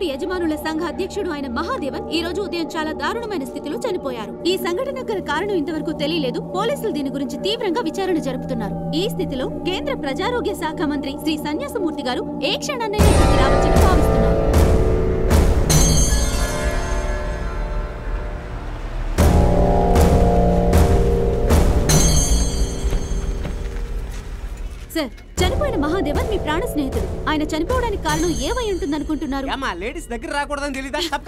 Resort యజమానుల సంఘ అధ్యక్షుడు ఆయన మహాదేవన్ ఈ రోజు ఉదయం చాలా దారుణమైన స్థితిలో చనిపోయారు ఈ సంఘటన గల కారణం ఇంతవరకు తెలియలేదు పోలీసులు దీని గురించి తీవ్రంగా విచారణ జరుపుతున్నారు ఈ స్థితిలో కేంద్ర ప్రజారోగ్య శాఖ మంత్రి శ్రీ సన్యాసమూర్తి గారు ఏ క్షణాన్నైనా ఇక్కడికి రావచ్చని భావిస్తున్నారు సార్ చనిపోయిన మహాదేవన్ మీ ప్రాణ స్నేహితుడు ఆయన చనిపోవడానికి కారణం ఏమై ఉంటుందనుకుంటున్నారు ఏమా లేడీస్ దగ్గర రాకూడదని తెలీదా తప్ప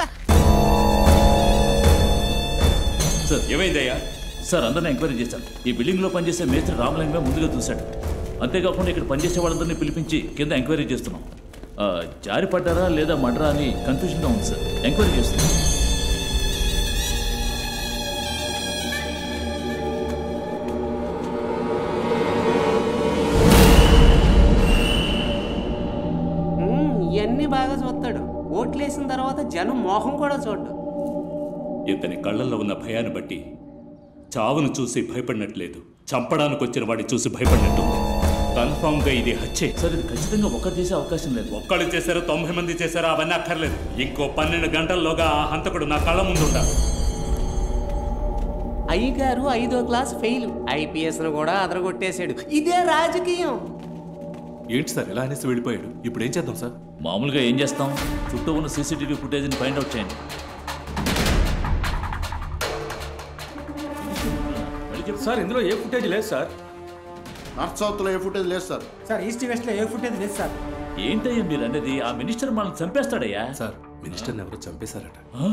సార్ ఏమైందయ్యా సార్ అందరిని ఎంక్వైరీ చేశాను ఈ బిల్డింగ్ లో పనిచేసే మేస్త్రి రామలింగమే ముందుగా చూశాడు అంతేకాకుండా ఇక్కడ పనిచేసే వాళ్ళందరినీ పిలిపించి కింద ఎంక్వైరీ చేస్తున్నాం ఆ, జారి పడ్డారా లేదా మడ్రా అని కన్ఫ్యూజన్గా ఉంది సార్ ఎంక్వైరీ చేస్తున్నాం ఉమ్, ఇవన్నీ బాగా చూస్తాడు ఓట్లేసిన తర్వాత జనం మోహం కూడా చూడ్డు ఇతని కళ్ళల్లో ఉన్న భయాన్ని బట్టి చావును చూసి భయపడినట్లేదు చంపడానికి వచ్చిన వాడిని చూసి భయపడినట్టుంది కన్ఫామ్ గా ఇది హత్యే సార్ ఇది ఖచ్చితంగా ఒక్కరు చేసే అవకాశం లేదు ఒక్కళ్ళు చేశారో తొంభై మంది చేశారో అవన్నీ అక్కర్లేదు ఇంకో పన్నెండు గంటల్లోగా ఆ హంతకుడు నా కళ్ళ ముందు ఉండాలి అయ్యగారు ఐదో క్లాస్ ఫెయిల్ ఐపీఎస్ ను కూడా అదరగొట్టేశాడు ఇదే రాజకీయం ఏంటి సార్ ఇలా అనేసి వెళ్ళిపోయాడు ఇప్పుడు ఏం చేద్దాం సార్ మామూలుగా ఏం చేస్తాం చుట్టూ ఉన్న సీసీటీవీ ఫుటేజ్ని ఫైండ్ అవుట్ చేయండి సార్ ఇందులో ఏ ఫుటేజ్ లేదు సార్ నార్త్ సౌత్ లో ఏ ఫుటేజ్ లేదు సార్ సార్ ఈస్ట్ వెస్ట్ లో ఏ ఫుటేజ్ లేదు సార్ ఏంటయ్యా మీరు అనేది ఆ మినిస్టర్ మనల్ని చంపేస్తాడయ్యా సార్ మినిస్టర్ని ఎవరో చంపేశారట ఆ?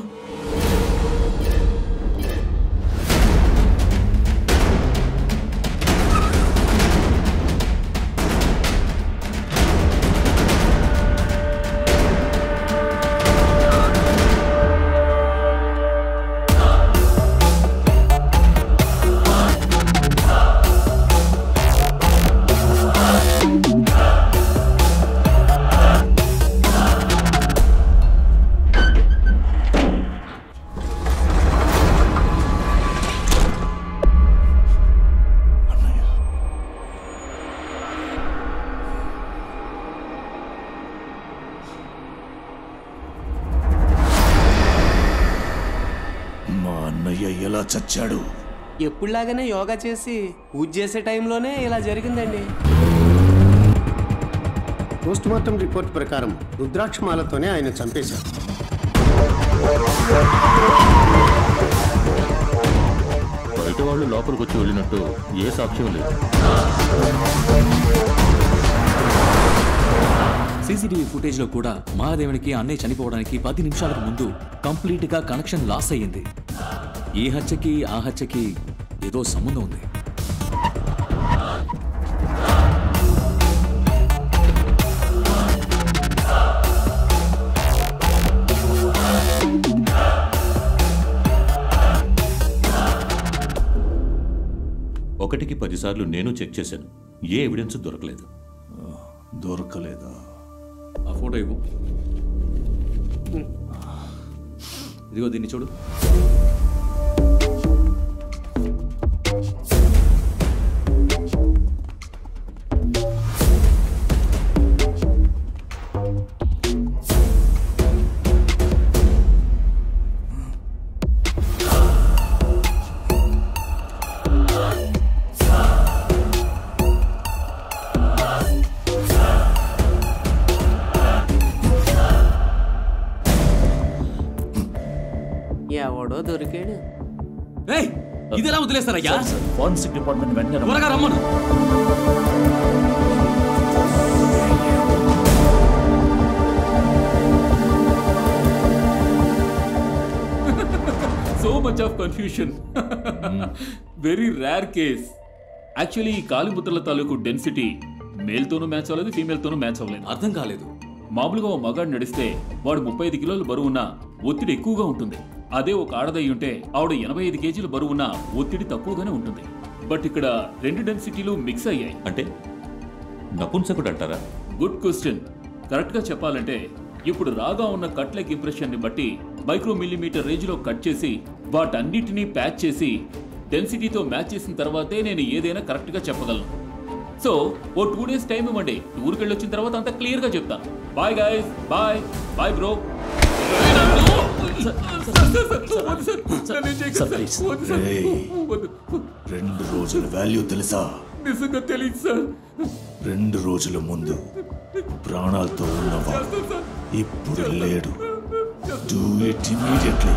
మా అన్నయ్య ఎలా చచ్చాడు ఎప్పుడులాగానే యోగా చేసి పూజ చేసే టైంలోనే ఇలా జరిగిందండి పోస్ట్ మార్టం రిపోర్ట్ ప్రకారం రుద్రాక్షమాలతోనే ఆయన చంపేశారు బయట వాళ్ళు లోపలికి వచ్చి వెళ్ళినట్టు ఏ సాక్ష్యం లేదు సీసీటీవీ ఫుటేజ్లో కూడా మహాదేవునికి అన్నయ్య చనిపోవడానికి పది నిమిషాలకు ముందు కంప్లీట్గా కనెక్షన్ లాస్ అయ్యింది ఈ హత్యకి ఆ హత్యకి ఏదో సంబంధం ఉంది ఒకటికి పదిసార్లు నేను చెక్ చేశాను ఏ ఎవిడెన్స్ దొరకలేదు దొరకలేదా ఆ ఫోటో ఇవ్వు ఇదిగో దీన్ని చూడు ఎవడో దొరికాడు ఏయ్ ఇది ఎలా వదిలేస్తారయ్యా సార్, సార్, ఫారెన్సిక్ డిపార్ట్మెంట్ వెంటనే రమ్మని- త్వరగా రమ్మను so much of confusion very rare case actually ఈ కాలిముద్రల తాలూకు డెన్సిటీ మేల్తోనూ మ్యాచ్ అవ్వలేదు ఫీమేల్తోనూ మ్యాచ్ అవ్వలేదు అర్థం కాలేదు మామూలుగా ఓ మగాడు నడిస్తే వాడు ముప్పై ఐదు కిలోలు బరువున్న ఒత్తిడి ఎక్కువగా ఉంటుంది అదే ఒక ఆడదై ఉంటే ఆవిడ ఎనభై ఐదు కేజీల బరువున్న ఒత్తిడి తక్కువగానే ఉంటుంది బట్ ఇక్కడ రెండు డెన్సిటీలు మిక్స్ అయ్యాయి అంటే నపుంసకుడు అంటారా గుడ్ క్వశ్చన్ కరెక్ట్ గా చెప్పాలంటే ఇప్పుడు రాగా ఉన్న కట్ లెగ్ ఇంప్రెషన్ ని బట్టి మైక్రో మిల్లీమీటర్ రేంజ్ లో కట్ చేసి వాటన్నిటినీ ప్యాచ్ చేసి డెన్సిటీతో మ్యాచ్ చేసిన తర్వాతే నేను ఏదైనా కరెక్ట్ గా చెప్పగలను సో ఓ టూ డేస్ టైం ఇవ్వండి టూర్కి వెళ్ళి వచ్చిన తర్వాత అంతా క్లియర్ గా చెప్తాను bye guys bye bye bro ఏయ్, రెండు రోజుల వాల్యూ తెలుసా నిజంగా తెలియదు సార్ రెండు రోజుల ముందు ప్రాణాలతో ఉన్నవా ఇప్పుడు లేడు do it immediately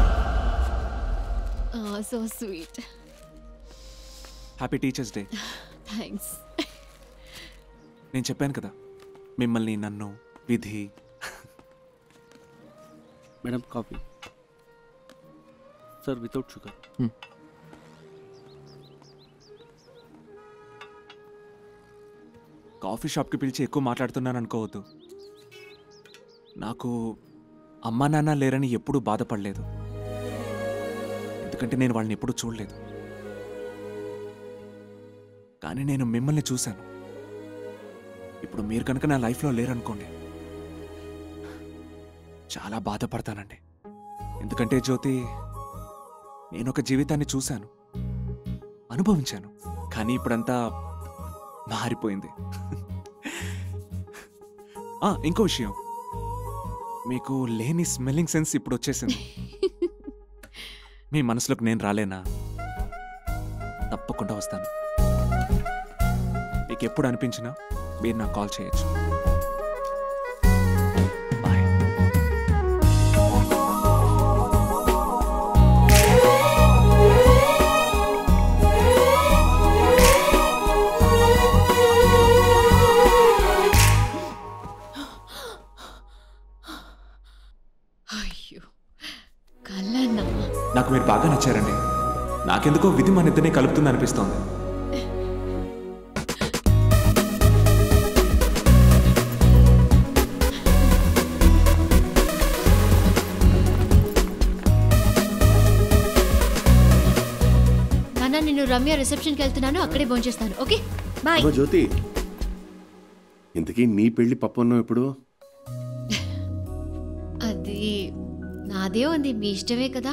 so sweet happy teachers day thanks నేను చెప్పాను కదా మిమ్మల్ని నన్ను విధి madam coffee sir without sugar coffee షాప్కి పిలిచి ఎక్కువ మాట్లాడుతున్నాను అనుకోవద్దు నాకు అమ్మా నాన్న లేరని ఎప్పుడూ బాధపడలేదు ఎందుకంటే నేను వాళ్ళని ఎప్పుడూ చూడలేదు కానీ నేను మిమ్మల్ని చూశాను ఇప్పుడు మీరు కనుక నా లైఫ్లో లేరనుకోండి చాలా బాధపడతానండి ఎందుకంటే జ్యోతి నేను ఒక జీవితాన్ని చూశాను అనుభవించాను కానీ ఇప్పుడంతా మారిపోయింది ఆ, ఇంకో విషయం మీకు లేని స్మెల్లింగ్ సెన్స్ ఇప్పుడు వచ్చేసింది మీ మనసులోకి నేను రాలేనా తప్పకుండా వస్తాను మీకు ఎప్పుడు అనిపించినా మీరు నాకు కాల్ చేయొచ్చు అయ్యో కళ్ళన్నా నాకు మీరు బాగా నచ్చారండి నాకెందుకో విధి మన ఇద్దరిని కలుపుతుంది అనిపిస్తోంది నాన్న నేను రమ్య రిసెప్షన్కి వెళ్తున్నాను అక్కడే భోంచేస్తాను ఓకే బాయ్ అమ్మా జ్యోతి ఇంతకీ నీ పెళ్లి పప్పన్నం ఎప్పుడు అది నాదే ఉంది మీ ఇష్టమే కదా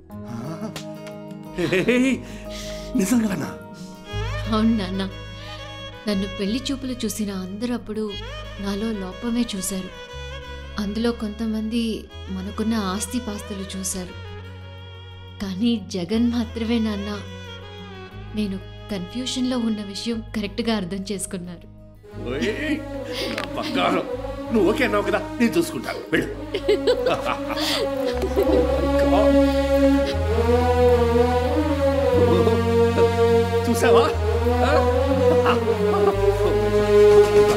నిజంగానా అవును నాన్న నన్ను పెళ్లి చూపులు చూసిన అందరూ అప్పుడు నాలో లోపమే చూశారు అందులో కొంతమంది మనకున్న ఆస్తి పాస్తులు చూశారు కానీ జగన్ మాత్రమే నాన్న నేను కన్ఫ్యూషన్లో ఉన్న విషయం కరెక్ట్గా అర్థం చేసుకున్నారు ఓయ్, నా బంగారం నువ్వు ఓకే అన్నావు కదా నేను చూసుకుంటాను వెళ్ళు చూసావా ఆ?